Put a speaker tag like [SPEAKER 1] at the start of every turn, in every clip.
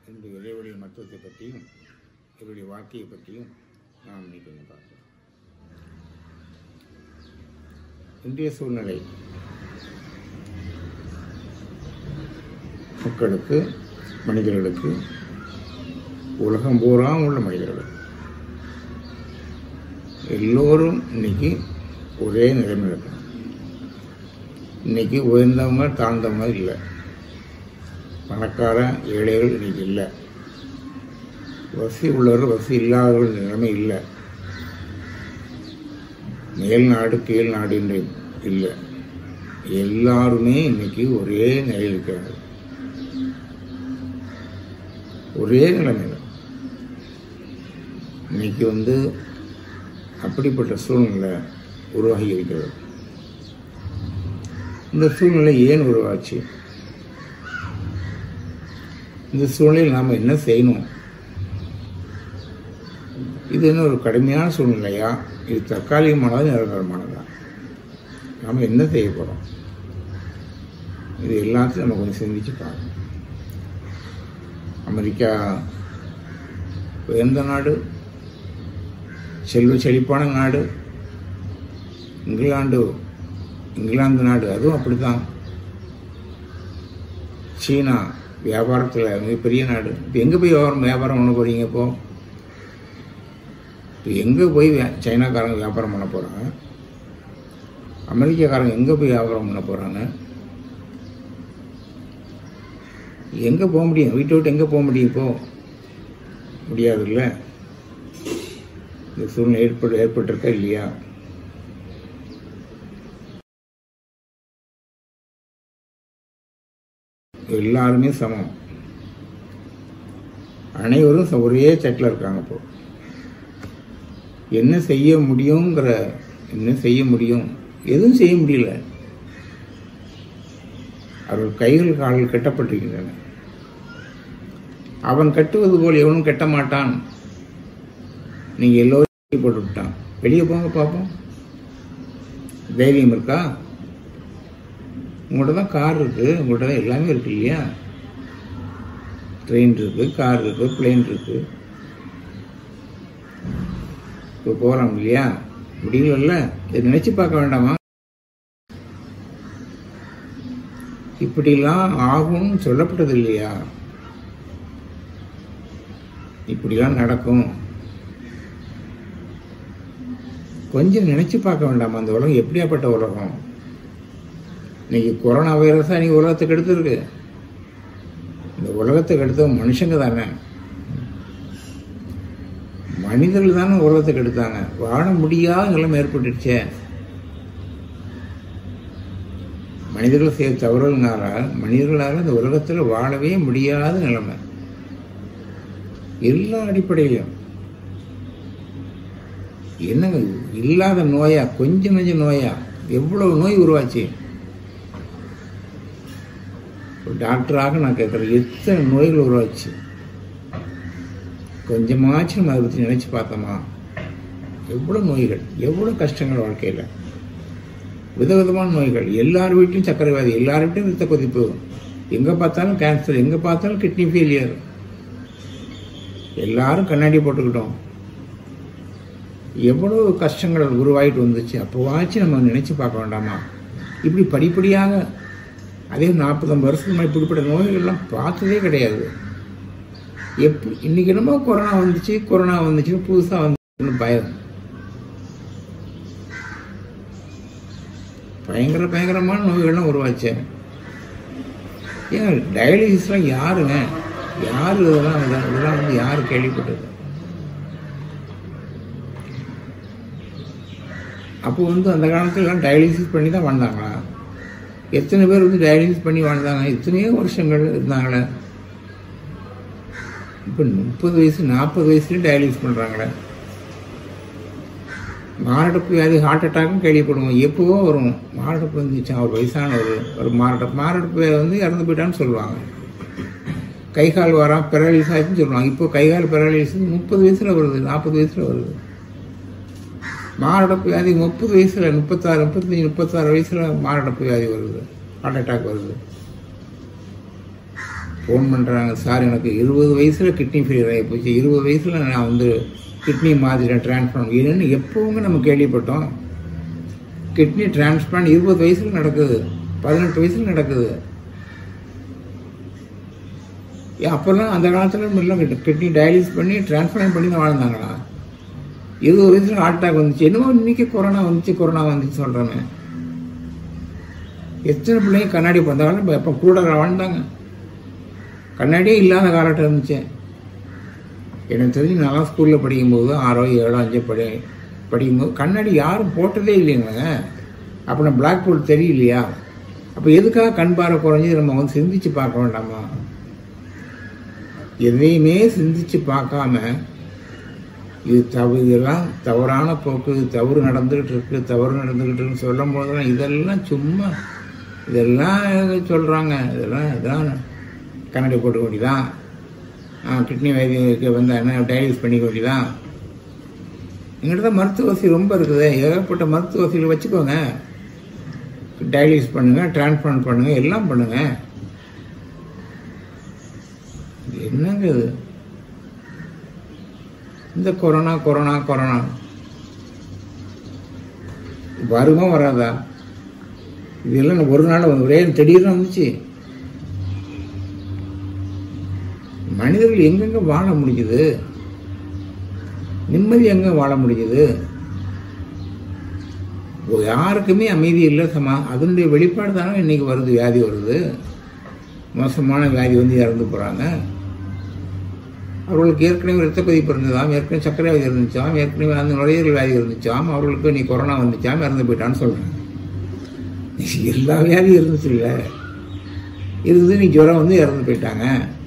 [SPEAKER 1] இந்த இறைவழிய மருத்துவத்தை பற்றியும் இவருடைய வாழ்க்கையை பற்றியும் நாம் இன்னைக்கு கொஞ்சம் பார்க்கலாம் இன்றைய சூழ்நிலை மக்களுக்கு மனிதர்களுக்கு உலகம் பூரா உள்ள மனிதர்கள் எல்லோரும் இன்னைக்கு ஒரே நிலைமையில் இருக்காங்க இன்னைக்கு உயர்ந்தவங்க தாழ்ந்தவங்க இல்லை பணக்கார ஏழைகள் இன்னைக்கு இல்லை வசதி உள்ளவர்கள் வசதி இல்லாதவர்கள் நிலைமை இல்லை மேல் நாடு கீழ் நாடு என்று இல்லை எல்லாருமே இன்னைக்கு ஒரே நிலையில் இருக்கிறாங்க ஒரே நிலைமையில் இன்னைக்கு வந்து அப்படிப்பட்ட சூழ்நிலை உருவாகி இருக்கிறது இந்த சூழ்நிலை ஏன் உருவாச்சு இந்த சூழ்நிலையில் நாம் என்ன செய்யணும் இது என்ன ஒரு கடுமையான சூழ்நிலையா இது தற்காலிகமானதா நிரந்தரமானதா நாம் என்ன செய்ய போகிறோம் இது எல்லாத்தையும் நம்ம கொஞ்சம் சிந்திச்சு பார்க்கணும் அமெரிக்கா உயர்ந்த நாடு செல்வ செழிப்பான நாடு இங்கிலாந்து இங்கிலாந்து நாடு அதுவும் அப்படித்தான் சீனா வியாபாரத்தில் மிகப்பெரிய நாடு இப்போ எங்கே போய் வியாபாரம் வியாபாரம் பண்ண போகிறீங்க இப்போ இப்போ எங்கே போய் வே- சைனாக்காரங்க வியாபாரம் பண்ண போகிறாங்க அமெரிக்காக்காரங்க எங்கே போய் வியாபாரம் பண்ண போகிறாங்க எங்கே போக முடியும் வீட்டை விட்டு எங்கே போக முடியும் இப்போ முடியாதுல்ல இந்த சூழ்நிலை ஏற்பட்டு ஏற்பட்டிருக்கா இல்லையா எல்லாருமே சமம் அனைவரும் ச- ஒரே செட்டில் இருக்காங்க இப்போ என்ன செய்ய முடியுங்கிற என்ன செய்ய முடியும் எதுவும் செய்ய முடியல அவர்கள் கைகள் கால்கள் கட்டப்பட்டிருக்கின்றன அவன் கட்டுவது போல் எவனும் கட்ட மாட்டான் நீங்க எல்லோரும் போட்டு விட்டான் வெளியே போங்க பார்ப்போம் தைரியம் இருக்கா உங்கள்கிட்ட தான் கார் இருக்கு உங்கள்கிட்ட தான் எல்லாமே இருக்கு இல்லையா ட்ரெயின் இருக்கு கார் இருக்கு பிளேன் இருக்கு இப்போ போகிறோம் இல்லையா முடியலல்ல இதை நினைச்சு பார்க்க வேண்டாமா இப்படிலாம் ஆகும்னு சொல்லப்பட்டது இல்லையா இப்படிலாம் நடக்கும் கொஞ்சம் நினைச்சு பார்க்க வேண்டாமா அந்த உலகம் எப்படியாப்பட்ட உலகம் இன்னைக்கு கொரோனா வைரஸா இன்னைக்கு உலகத்துக்கு எடுத்துருக்கு இந்த உலகத்துக்கு எடுத்த மனுஷங்க தானே மனிதர்கள் தானே உலகத்துக்கு எடுத்தாங்க வாழ முடியாத நிலைமை ஏற்பட்டுடுச்சே மனிதர்கள் செய்ய தவறுனால மனிதர்களால் இந்த உலகத்தில் வாழவே முடியாத நிலைமை எல்லா அடிப்படையிலும் என்னங்க இல்லாத நோயா கொஞ்சம் கொஞ்சம் நோயா எவ்வளவு நோய் உருவாச்சு ஒரு டாக்டராக நான் கேட்குறேன் எத்தனை நோய்கள் உருவாச்சு கொஞ்சமாச்சும் நம்ம அதை பற்றி நினைச்சு பார்த்தோமா எவ்வளோ நோய்கள் எவ்வளோ கஷ்டங்கள் வாழ்க்கையில் விதவிதமான நோய்கள் எல்லார் வீட்லையும் சர்க்கரை வியாதி எல்லார் வீட்லையும் ரத்த கொதிப்பு எங்கே பார்த்தாலும் கேன்சர் எங்கே பார்த்தாலும் கிட்னி ஃபெயிலியர் எல்லாரும் கண்ணாடி போட்டுக்கிட்டோம் எவ்வளோ கஷ்டங்கள் உருவாயிட்டு வந்துச்சு அப்போவாச்சும் நம்ம நினைச்சு பார்க்க வேண்டாமா இப்படி படிப்படியாக அதே நாற்பது ஐம்பது வருஷத்துக்கு முன்னாடி இப்படிப்பட்ட நோய்கள்லாம் பார்த்ததே கிடையாது எப்படி இன்னைக்கு என்னமோ கொரோனா வந்துச்சு கொரோனா வந்துச்சுன்னு புதுசாக வந்து பயம் பயங்கர பயங்கரமான நோய்கள்லாம் உருவாச்சு ஏன் டயாலிசிஸ்லாம் யாருங்க யார் இதெல்லாம் இதெல்லாம் இதெல்லாம் வந்து யார் கேள்விப்பட்டது அப்போ வந்து அந்த காலத்துல எல்லாம் டயாலிசிஸ் பண்ணி தான் வாழ்ந்தாங்களா எத்தனை பேர் வந்து டயாலிசிஸ் பண்ணி வாழ்ந்தாங்க எத்தனையோ வருஷங்கள் இருந்தாங்களே இப்போ முப்பது வயசு நாற்பது வயசுலேயும் டயாலிசிஸ் பண்ணுறாங்களே மாரடைப்பு வியாதி ஹார்ட் அட்டாக்கும் கேள்விப்படுவோம் எப்போவோ வரும் மாரடைப்பு வந்துச்சு அவர் வயசானவர் ஒரு மாரடைப்பு மாரடைப்பு வியாதி வந்து இறந்து போயிட்டான்னு சொல்லுவாங்க கை கால் வரான் பெராலிஸ் ஆச்சுன்னு சொல்லுவாங்க இப்போ கை கால் பெராலிஸ் முப்பது வயசுல வருது நாற்பது வயசுல வருது மாரடைப்பு வியாதி முப்பது வயசுல முப்பத்தாறு முப்பத்தஞ்சு முப்பத்தாறு வயசுல மாரடைப்பு வியாதி வருது ஹார்ட் அட்டாக் வருது ஃபோன் பண்ணுறாங்க சார் எனக்கு இருபது வயசில் கிட்னி ஃபெயிலியர் ஆகி போச்சு இருபது வயசில் நான் வந்து கிட்னி மாதிரி டிரான்ஸ்பிளான் என்னன்னு எப்போவுங்க நம்ம கேள்விப்பட்டோம் கிட்னி டிரான்ஸ்பிளான்ட் இருபது வயசில் நடக்குது பதினெட்டு வயசில் நடக்குது ஏன் அப்போல்லாம் அந்த காலத்தில் எல்லாம் கிட்னி டயாலிசிஸ் பண்ணி டிரான்ஸ்பிளான்ட் பண்ணி தான் வாழ்ந்தாங்களா இருபது வயசுல ஹார்ட் அட்டாக் வந்துச்சு என்னமோ இன்னைக்கு கொரோனா வந்துச்சு கொரோனா வந்துச்சு சொல்கிறேன்னு எத்தனை பிள்ளைங்க கண்ணாடி பிறந்தாலும் எப்போ கூட வாழ்ந்தாங்க கண்ணாடியே இல்லாத காலகட்டம் இருந்துச்சு எனக்கு தெரிஞ்சு நான் ஸ்கூலில் படிக்கும்போது ஆறோ ஏழோ அஞ்சோ படி படிக்கும்போது கண்ணாடி யாரும் போட்டதே இல்லைங்க அப்போ நம்ம பிளாக் போர்டு தெரியலையா அப்போ எதுக்காக கண் பார்வை குறைஞ்சி நம்ம வந்து சிந்திச்சு பார்க்க வேண்டாமா எதையுமே சிந்திச்சு பார்க்காம இது தவறு இதெல்லாம் தவறான போக்கு இது தவறு நடந்துகிட்டு இருக்கு தவறு நடந்துகிட்டு இருக்குன்னு சொல்லும் போதெல்லாம் இதெல்லாம் சும்மா இதெல்லாம் சொல்கிறாங்க இதெல்லாம் இதெல்லாம் கண்ணாடி போட்டுக்க வேண்டியதான் கிட்னி வைத்தியருக்கு வந்து என்ன டயாலிஸ் பண்ணிக்க வேண்டியதான் எங்கிட்ட தான் மருத்துவ வசதி ரொம்ப இருக்குது ஏகப்பட்ட மருத்துவ வசதியில் வச்சுக்கோங்க டயாலிஸ் பண்ணுங்க டிரான்ஸ்பிளான்ட் பண்ணுங்க எல்லாம் பண்ணுங்க இது என்னங்க இது இந்த கொரோனா கொரோனா கொரோனா வருமா வராதா இதெல்லாம் ஒரு நாள் ஒரே திடீர்னு வந்துச்சு மனிதர்கள் எங்கெங்க வாழ முடியுது நிம்மதி எங்க வாழ முடியுது யாருக்குமே அமைதி இல்லை சமா அதனுடைய வெளிப்பாடு தானே இன்னைக்கு வருது வியாதி வருது மோசமான வியாதி வந்து இறந்து போகிறாங்க அவர்களுக்கு ஏற்கனவே இரத்த பதிப்பு இருந்ததாம் ஏற்கனவே சர்க்கரை வியாதி இருந்துச்சாம் ஏற்கனவே அந்த நுரையீரல் வியாதி இருந்துச்சாம் அவர்களுக்கு நீ கொரோனா வந்துச்சாம் இறந்து போயிட்டான்னு சொல்கிறேன் எல்லா வியாதியும் இருந்துச்சு இல்லை இருந்து நீ ஜுரம் வந்து இறந்து போயிட்டாங்க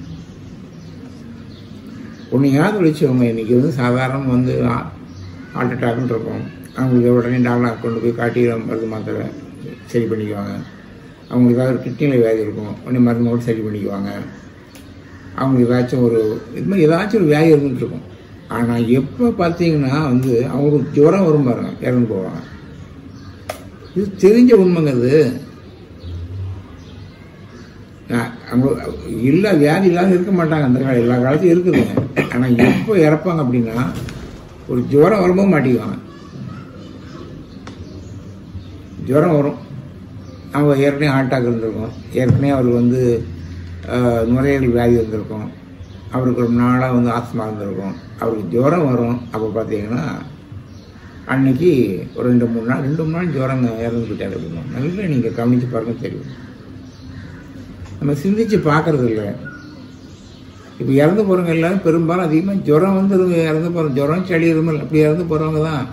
[SPEAKER 1] ஒன்றையாவது வச்சவங்க இன்றைக்கி வந்து சாதாரண வந்து ஹார்ட் அட்டாக்னு இருக்கும் அவங்களுக்கு உடனே டாக்டர் கொண்டு போய் காட்டி மருந்து மாத்திரை சரி பண்ணிக்குவாங்க அவங்களுக்கு ஏதாவது கிட்னியில் வியாதி இருக்கும் உடனே மருந்து கூட சரி பண்ணிக்குவாங்க அவங்களுக்கு ஏதாச்சும் ஒரு இது மாதிரி ஏதாச்சும் ஒரு வியாதி இருந்துகிட்டு இருக்கும் ஆனால் எப்போ பார்த்தீங்கன்னா வந்து அவங்களுக்கு ஜுரம் வரும் பாருங்க இறந்து போவாங்க இது தெரிஞ்ச உண்மைங்க அது அவங்க இல்லை வியாதி இல்லாத இருக்க மாட்டாங்க அந்த காலம் எல்லா காலத்தையும் இருக்குதுங்க ஆனால் எப்போ இறப்பாங்க அப்படின்னா ஒரு ஜுரம் வரும்போது மாட்டிக்குவாங்க ஜுரம் வரும் அவங்க ஏற்கனவே ஹார்ட் அட்டாக் இருந்திருக்கும் ஏற்கனவே அவருக்கு வந்து நுரையீரல் வியாதி இருந்திருக்கும் அவருக்கு ரொம்ப நாளாக வந்து ஆஸ்மா இருந்திருக்கும் அவருக்கு ஜுரம் வரும் அப்போ பார்த்தீங்கன்னா அன்னைக்கு ஒரு ரெண்டு மூணு நாள் ரெண்டு மூணு நாள் ஜுரம் இறந்து போயிட்டாரு அப்படின்னா நல்லா நீங்கள் கவனித்து பாருங்க தெரியும் நம்ம சிந்திச்சு பார்க்கறது இல்லை இப்போ இறந்து போகிறவங்க எல்லாரும் பெரும்பாலும் அதிகமாக ஜுரம் வந்து இறந்து போகிறோம் ஜுரம் சளி இருமல் அப்படி இறந்து போகிறவங்க தான்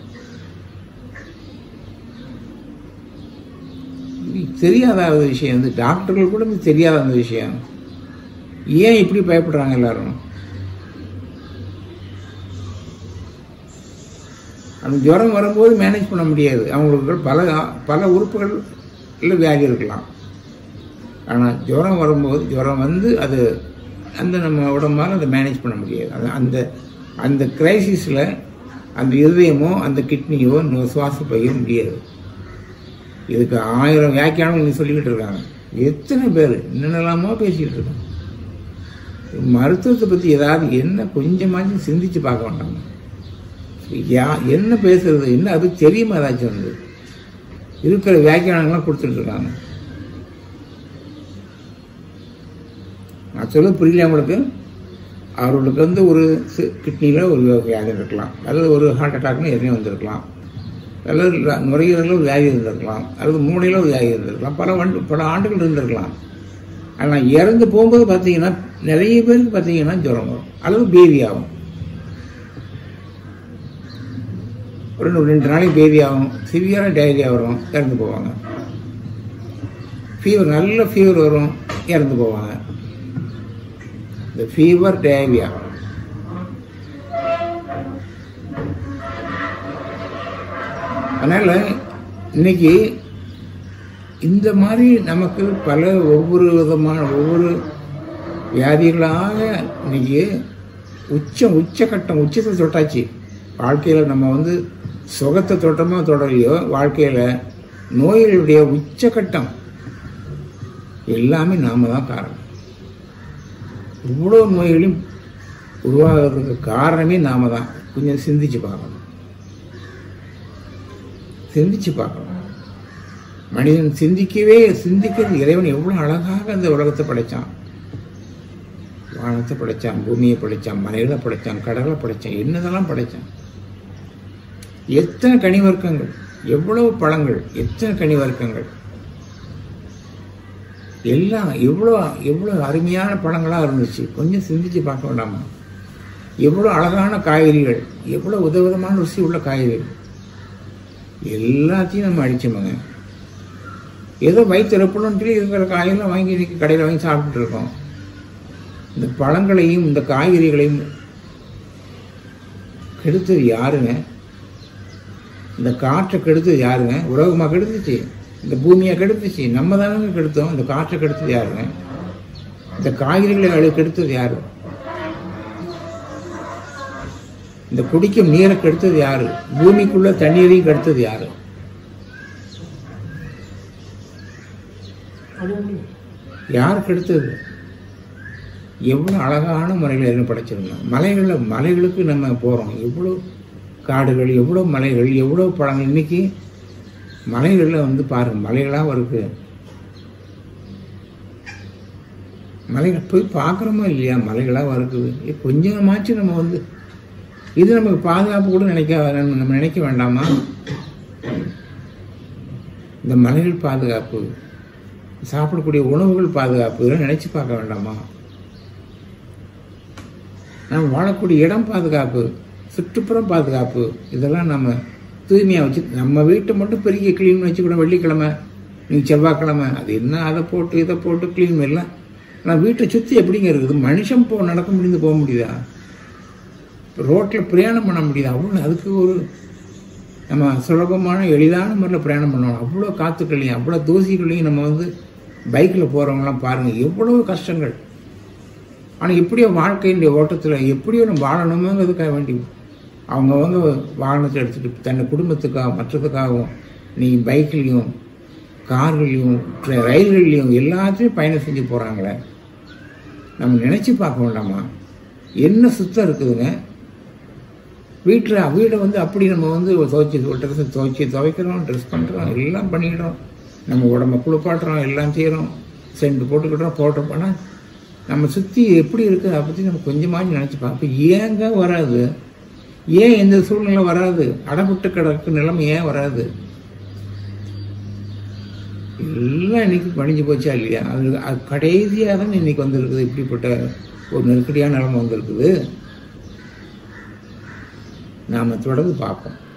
[SPEAKER 1] தெரியாத ஒரு விஷயம் வந்து டாக்டர்கள் கூட தெரியாத அந்த விஷயம் ஏன் இப்படி பயப்படுறாங்க எல்லாரும் அந்த ஜுரம் வரும்போது மேனேஜ் பண்ண முடியாது அவங்களுக்கு பல பல உறுப்புகள் இல்லை வியாதி இருக்கலாம் ஆனால் ஜுரம் வரும்போது ஜுரம் வந்து அது அந்த நம்ம உடம்பால் அதை மேனேஜ் பண்ண முடியாது அது அந்த அந்த கிரைசிஸில் அந்த இருதயமோ அந்த கிட்னியோ சுவாச பையோ முடியாது இதுக்கு ஆயிரம் வியாக்கியானம் சொல்லிக்கிட்டு இருக்காங்க எத்தனை பேர் என்னென்னலாமோ பேசிக்கிட்டு இருக்காங்க மருத்துவத்தை பற்றி ஏதாவது என்ன கொஞ்சமாச்சும் சிந்திச்சு பார்க்க வேண்டாமா யா என்ன பேசுறது என்ன அது தெரியுமா ஏதாச்சும் வந்து இருக்கிற வியாக்கியானங்கள்லாம் கொடுத்துட்டு இருக்காங்க நான் சொல்ல புரியல அவங்களுக்கு அவர்களுக்கு வந்து ஒரு கிட்னியில் ஒரு வியாதி இருக்கலாம் அல்லது ஒரு ஹார்ட் அட்டாக்னு எதுவும் வந்திருக்கலாம் அல்லது நுரையீரலில் ஒரு வியாதி இருந்திருக்கலாம் அல்லது மூளையில் ஒரு வியாதி இருந்திருக்கலாம் பல வண்டு பல ஆண்டுகள் இருந்திருக்கலாம் ஆனால் இறந்து போகும்போது பார்த்தீங்கன்னா நிறைய பேருக்கு பார்த்தீங்கன்னா ஜுரம் வரும் அல்லது பேதி ஆகும் ரெண்டு ரெண்டு நாளைக்கு பேதி ஆகும் சிவியராக டயரியா வரும் இறந்து போவாங்க ஃபீவர் நல்ல ஃபீவர் வரும் இறந்து போவாங்க இந்த ஃபீவர் டயரியா அதனால் இன்னைக்கு இந்த மாதிரி நமக்கு பல ஒவ்வொரு விதமான ஒவ்வொரு வியாதிகளாக இன்னைக்கு உச்சம் உச்சக்கட்டம் உச்சத்தை தொட்டாச்சு வாழ்க்கையில் நம்ம வந்து சுகத்தை தொட்டமோ தொடரையோ வாழ்க்கையில் நோய்களுடைய உச்சக்கட்டம் எல்லாமே நாம தான் காரணம் இவ்வளோ நோய்களையும் உருவாகிறதுக்கு காரணமே நாம தான் கொஞ்சம் சிந்திச்சு பார்க்கணும் சிந்திச்சு பார்க்கணும் மனிதன் சிந்திக்கவே சிந்திக்கிறது இறைவன் எவ்வளோ அழகாக இந்த உலகத்தை படைச்சான் வானத்தை படைச்சான் பூமியை படைச்சான் மலைகளை படைச்சான் கடலை படைச்சான் என்னதெல்லாம் படைச்சான் எத்தனை கனிவர்க்கங்கள் எவ்வளவு பழங்கள் எத்தனை கனிவர்க்கங்கள் எல்லாம் எவ்வளோ எவ்வளோ அருமையான பழங்களாக இருந்துச்சு கொஞ்சம் சிந்திச்சு பார்க்க வேண்டாமா எவ்வளோ அழகான காய்கறிகள் எவ்வளோ உதவிதமான ருசி உள்ள காய்கறிகள் எல்லாத்தையும் நம்ம அடிச்சோமுங்க ஏதோ வயிற்றுறப்பணுன்ட்டு இருக்கிற காயெல்லாம் வாங்கி இன்னைக்கு கடையில் வாங்கி சாப்பிட்டுட்டு இருக்கோம் இந்த பழங்களையும் இந்த காய்கறிகளையும் கெடுத்தது யாருங்க இந்த காற்றை கெடுத்தது யாருங்க உலகமாக கெடுத்துச்சு இந்த பூமியை கெடுத்துச்சு நம்ம தானங்க கெடுத்தோம் இந்த காற்றை கெடுத்தது யாருங்க இந்த காய்கறிகளை அழு கெடுத்தது யாரு இந்த குடிக்கும் நீரை கெடுத்தது யாரு பூமிக்குள்ள தண்ணீரையும் கெடுத்தது யாரு யார் கெடுத்தது எவ்வளோ அழகான முறையில் என்ன படைச்சிருந்தோம் மலைகளில் மலைகளுக்கு நம்ம போகிறோம் எவ்வளோ காடுகள் எவ்வளோ மலைகள் எவ்வளோ பழங்கள் இன்னைக்கு மலைகளில் வந்து பாருங்க மலைகளாக இருக்கு மலைகள் போய் பார்க்குறோமோ இல்லையா மலைகளாக இருக்குது ஏ, கொஞ்சமாச்சும் நம்ம வந்து இது நமக்கு பாதுகாப்பு கூட நினைக்க நம்ம நினைக்க வேண்டாமா இந்த மலைகள் பாதுகாப்பு சாப்பிடக்கூடிய உணவுகள் பாதுகாப்பு இதெல்லாம் நினைச்சு பார்க்க வேண்டாமா நம்ம வாழக்கூடிய இடம் பாதுகாப்பு சுற்றுப்புறம் பாதுகாப்பு இதெல்லாம் நம்ம தூய்மையாக வச்சு நம்ம வீட்டை மட்டும் பெரிய க்ளீன் வச்சுக்கூட வெள்ளிக்கிழமை நீ செவ்வாய்க்கிழமை அது என்ன அதை போட்டு இதை போட்டு க்ளீன் பண்ணலாம் ஆனால் வீட்டை சுற்றி எப்படிங்க இருக்குது மனுஷன் போ நடக்க முடிந்து போக முடியுதா ரோட்டில் பிரயாணம் பண்ண முடியுதா அவ்வளோ அதுக்கு ஒரு நம்ம சுலபமான எளிதான முறையில் பிரயாணம் பண்ணணும் அவ்வளோ காத்துக்களையும் அவ்வளோ தூசிகளையும் நம்ம வந்து பைக்கில் போகிறவங்களாம் பாருங்கள் எவ்வளோ கஷ்டங்கள் ஆனால் எப்படியோ வாழ்க்கையினுடைய ஓட்டத்தில் எப்படியோ நம்ம வாழணுமோங்கிறதுக்காக வேண்டி அவங்கவங்க வாகனத்தை எடுத்துகிட்டு தன் குடும்பத்துக்காக மற்றதுக்காகவும் நீ பைக்லேயும் கார்கள்லையும் ட்ர- ரயில்கள்லையும் எல்லாத்தையும் பயணம் செஞ்சு போகிறாங்களே நம்ம நினச்சி பார்க்க வேண்டாமா என்ன சுத்தம் இருக்குதுங்க வீட்டில் வீடை வந்து அப்படி நம்ம வந்து துவைச்சி ட்ரெஸ் துவைச்சி துவைக்கிறோம் ட்ரெஸ் பண்ணுறோம் எல்லாம் பண்ணிக்கிறோம் நம்ம உடம்ப குளிப்பாட்டுறோம் எல்லாம் செய்கிறோம் சென்ட் போட்டுக்கிட்டோம் போட்டு போனால் நம்ம சுற்றி எப்படி இருக்குது அதை பற்றி நம்ம கொஞ்சமாச்சும் நினச்சிப்போம் அப்போ ஏங்க வராது ஏன் எந்த சூழ்நிலை வராது அடப்பட்டு கிடக்கு நிலைமை ஏன் வராது எல்லாம் இன்னைக்கு பணிஞ்சு போச்சா இல்லையா அது அது கடைசியாக தான் இன்னைக்கு வந்திருக்குது இப்படிப்பட்ட ஒரு நெருக்கடியான நிலைமை வந்திருக்குது நாம் தொடர்ந்து பார்ப்போம்